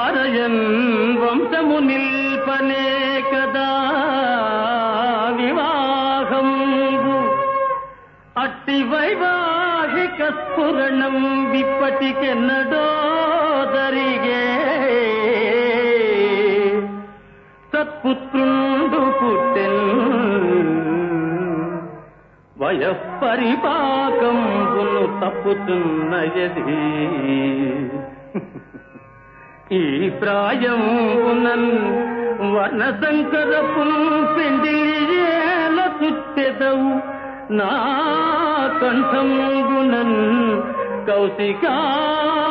పారయన్ వంశము నిల్పనే కదా వివాహంబు అట్టి వైవాహిక స్ఫురణం విప్పటికెన్నడో జరిగే సత్పుత్రుండు పుట్టెన్ వయఃపరిపాకంబును తప్పుతున్నయది ఈ ప్రాయంబునన్ వర్ణ సంకరపు పెండిలియేల చుట్టెదవు నా కంఠంబునన్ కౌశికా